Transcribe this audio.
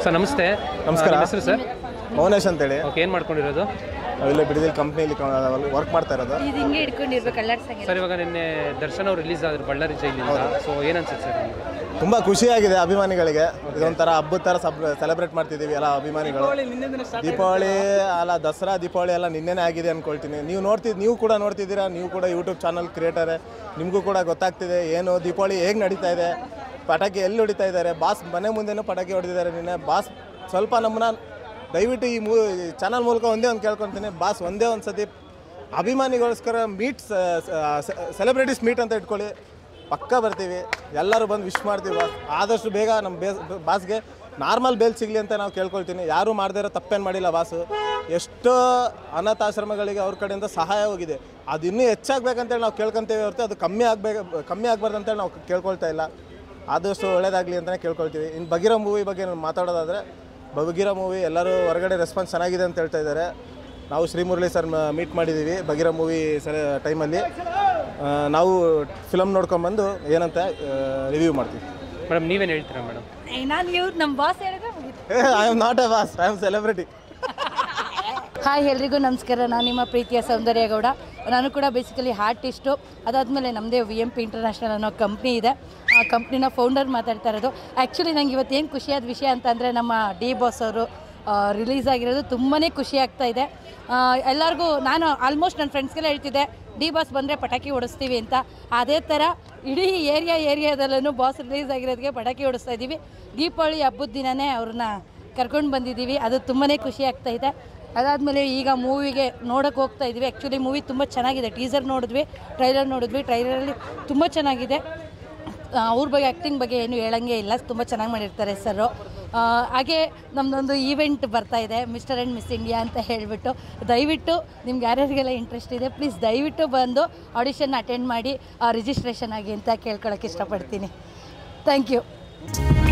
Sir ನಮಸ್ತೆ ನಮಸ್ಕಾರ. ನಿಮ್ಮ ಹೆಸರು ಸರ್ ಮೌನೇಶ್ ಅಂತೇಳಿ ಓಕೆ ಏನು ಮಾಡ್ಕೊಂಡಿರೋದು ನಾವಿಲ್ಲೇ ಬಿಡಿದಿಲ್ ಕಂಪ್ನಿಯಲ್ಲಿ ವರ್ಕ್ ಮಾಡ್ತಾ ಇರೋದು ಇದು ಹಿಂಗೆ ಹಿಡ್ಕೊಂಡಿರ್ಬೇಕು ಅಲ್ಲಾಡ್ಸಂಗೆ ಸರ್ ಇವಾಗ ನಿನ್ನೆ ದರ್ಶನ್ ಅವ್ರು ರಿಲೀಸ್ ಆದ್ರು ಬಳ್ಳಾರಿ ಜೈಲಿಂದ ಸೊ ಏನು ಅನ್ಸುತ್ತೆ ಸರ್ ನಿಮಗೆ ತುಂಬ ಖುಷಿಯಾಗಿದೆ ಅಭಿಮಾನಿಗಳಿಗೆ ಇದೊಂಥರ ಹಬ್ಬದ ಥರ ಸಬ್ ಸೆಲೆಬ್ರೇಟ್ ಮಾಡ್ತಿದ್ದೀವಿ ಎಲ್ಲ ಅಭಿಮಾನಿಗಳು ದೀಪಾವಳಿ ಅಲ್ಲ ದಸರಾ ದೀಪಾವಳಿ ಎಲ್ಲ ನಿನ್ನೆನೇ ಆಗಿದೆ ಅಂದ್ಕೊಳ್ತೀನಿ ನೀವು ನೋಡ್ತಿದ್ ನೀವು ಕೂಡ ನೋಡ್ತಿದ್ದೀರಾ ನೀವು ಕೂಡ ಯೂಟ್ಯೂಬ್ ಚಾನಲ್ ಕ್ರಿಯೇಟರೇ ನಿಮಗೂ ಕೂಡ ಗೊತ್ತಾಗ್ತಿದೆ ಏನು ದೀಪಾವಳಿ ಹೇಗೆ ನಡೀತಾ ಇದೆ ಪಟಾಕಿ ಎಲ್ಲಿ ಹೊಡಿತಾ ಇದ್ದಾರೆ ಬಾಸ್ ಮನೆ ಮುಂದೆನೂ ಪಟಾಕಿ ಹೊಡೆದಿದ್ದಾರೆ ನಿನ್ನೆ ಬಾಸ್ ಸ್ವಲ್ಪ ನಮ್ಮನ್ನ ದಯವಿಟ್ಟು ಈ ಮೂ ಚಾನಲ್ ಮೂಲಕ ಒಂದೇ ಒಂದು ಕೇಳ್ಕೊತೀನಿ ಬಾಸ್ ಒಂದೇ ಒಂದು ಸತಿ ಅಭಿಮಾನಿಗೋಸ್ಕರ ಮೀಟ್ ಸೆಲೆಬ್ರಿಟೀಸ್ ಮೀಟ್ ಅಂತ ಇಟ್ಕೊಳ್ಳಿ ಪಕ್ಕ ಬರ್ತೀವಿ ಎಲ್ಲರೂ ಬಂದು ವಿಶ್ ಮಾಡ್ತೀವಿ ಬಾಸ್ ಆದಷ್ಟು ಬೇಗ ನಮ್ಮ ಬೇಸ್ ಬಾಸ್ಗೆ ನಾರ್ಮಲ್ ಬೇಲ್ ಸಿಗಲಿ ಅಂತ ನಾವು ಕೇಳ್ಕೊಳ್ತೀನಿ ಯಾರೂ ಮಾಡದೇ ಇರೋ ತಪ್ಪೇನು ಮಾಡಿಲ್ಲ ಬಾಸು ಎಷ್ಟೋ ಅನಾಥಾಶ್ರಮಗಳಿಗೆ ಅವ್ರ ಕಡೆಯಿಂದ ಸಹಾಯ ಹೋಗಿದೆ ಅದು ಇನ್ನೂ ಹೆಚ್ಚಾಗಬೇಕಂತೇಳಿ ನಾವು ಕೇಳ್ಕೊತೀವಿ ಹೊರತು ಅದು ಕಮ್ಮಿ ಆಗಬೇಕು ಕಮ್ಮಿ ಆಗಬಾರ್ದು ಅಂತೇಳಿ ನಾವು ಕೇಳ್ಕೊಳ್ತಾ ಇಲ್ಲ ಆದಷ್ಟು ಒಳ್ಳೇದಾಗಲಿ ಅಂತಲೇ ಕೇಳ್ಕೊಳ್ತೀವಿ ಇನ್ನು ಬಗಿರೋ ಮೂವಿ ಬಗ್ಗೆ ನಾನು ಮಾತಾಡೋದಾದರೆ ಬಗಿರೋ ಮೂವಿ ಎಲ್ಲರೂ ಹೊರಗಡೆ ರೆಸ್ಪಾನ್ಸ್ ಚೆನ್ನಾಗಿದೆ ಅಂತ ಹೇಳ್ತಾ ಇದ್ದಾರೆ ನಾವು ಶ್ರೀ ಮುರಳಿ ಸರ್ ಮೀಟ್ ಮಾಡಿದ್ದೀವಿ ಬಗಿರೋ ಮೂವಿ ಸರ ಟೈಮಲ್ಲಿ ಆ, ನಾವು ಫಿಲಮ್ ನೋಡ್ಕೊಂಬಂದು ಏನಂತ ರಿವ್ಯೂ ಮಾಡ್ತೀವಿ ಮೇಡಮ್ ನೀವೇನು ಹೇಳ್ತೀರಾ ಮೇಡಮ್ ನಾನು ಇವ್ರು ನಮ್ಮ ಬಾಸ್ ಹೇಳಿದ್ರೆ ಮುಗೀತು I am not a boss I am celebrity hi ಎಲ್ರಿಗೂ ನಮಸ್ಕಾರ ನಾನು ನಿಮ್ಮ ಪ್ರೀತಿಯ ಸೌಂದರ್ಯ ಗೌಡ ನಾನು ಕೂಡ ಬೇಸಿಕಲಿ ಆರ್ಟಿಸ್ಟು ಅದಾದಮೇಲೆ ನಮ್ಮದೇ ವಿ ಎಂ ಪಿ ಇಂಟರ್ನ್ಯಾಷನಲ್ ಅನ್ನೋ ಕಂಪ್ನಿ ಇದೆ ಆ ಕಂಪ್ನಿನ ಫೌಂಡರ್ ಮಾತಾಡ್ತಾ ಇರೋದು ಆ್ಯಕ್ಚುಲಿ ನಂಗೆ ಇವತ್ತೇನು ಖುಷಿಯಾದ ವಿಷಯ ಅಂತಂದರೆ ನಮ್ಮ ಡಿ ಬಾಸ್ ಅವರು ರಿಲೀಸ್ ಆಗಿರೋದು ತುಂಬಾ ಖುಷಿ ಆಗ್ತಾ ಇದೆ ಆ, ಎಲ್ಲರಿಗೂ ನಾನು ಆಲ್ಮೋಸ್ಟ್ ನನ್ನ ಫ್ರೆಂಡ್ಸ್ಗೆಲ್ಲ ಹೇಳ್ತಿದ್ದೆ ಡಿ ಬಾಸ್ ಬಂದರೆ ಪಟಾಕಿ ಹೊಡಿಸ್ತೀವಿ ಅಂತ ಅದೇ ಥರ ಇಡೀ ಏರಿಯಾ ಏರಿಯಾದಲ್ಲೂ ಬಾಸ್ ರಿಲೀಸ್ ಆಗಿರೋದಕ್ಕೆ ಪಟಾಕಿ ಹೊಡಿಸ್ತಾ ಇದ್ದೀವಿ ದೀಪಾವಳಿ ಹಬ್ಬದ ದಿನವೇ ಅವ್ರನ್ನ ಕರ್ಕೊಂಡು ಬಂದಿದ್ದೀವಿ ಅದು ತುಂಬಾ ಖುಷಿ ಆಗ್ತಾ ಇದೆ ಅದಾದಮೇಲೆ ಈಗ ಮೂವಿಗೆ ನೋಡೋಕೆ ಹೋಗ್ತಾ ಇದ್ವಿ ಆ್ಯಕ್ಚುಲಿ ಮೂವಿ ತುಂಬ ಚೆನ್ನಾಗಿದೆ ಟೀಸರ್ ನೋಡಿದ್ವಿ ಟ್ರೈಲರ್ ನೋಡಿದ್ವಿ ಟ್ರೈಲರಲ್ಲಿ ತುಂಬ ಚೆನ್ನಾಗಿದೆ ಆ, ಅವ್ರ ಬಗ್ಗೆ ಆ್ಯಕ್ಟಿಂಗ್ ಬಗ್ಗೆ ಏನು ಹೇಳಂಗೆ ಇಲ್ಲ ತುಂಬ ಚೆನ್ನಾಗಿ ಮಾಡಿರ್ತಾರೆ ಸರು ಹಾಗೆ ನಮ್ಮದೊಂದು ಈವೆಂಟ್ ಬರ್ತಾ ಇದೆ ಮಿಸ್ಟರ್ ಆ್ಯಂಡ್ ಮಿಸ್ ಇಂಡಿಯಾ ಅಂತ ಹೇಳಿಬಿಟ್ಟು ದಯವಿಟ್ಟು ನಿಮ್ಗೆ ಯಾರ್ಯಾರಿಗೆಲ್ಲ ಇಂಟ್ರೆಸ್ಟ್ ಇದೆ ಪ್ಲೀಸ್ ದಯವಿಟ್ಟು ಬಂದು ಆಡಿಷನ್ ಅಟೆಂಡ್ ಮಾಡಿ ರಿಜಿಸ್ಟ್ರೇಷನ್ ಆಗಿ ಅಂತ ಕೇಳ್ಕೊಳಕ್ಕೆ ಇಷ್ಟಪಡ್ತೀನಿ ಥ್ಯಾಂಕ್ ಯು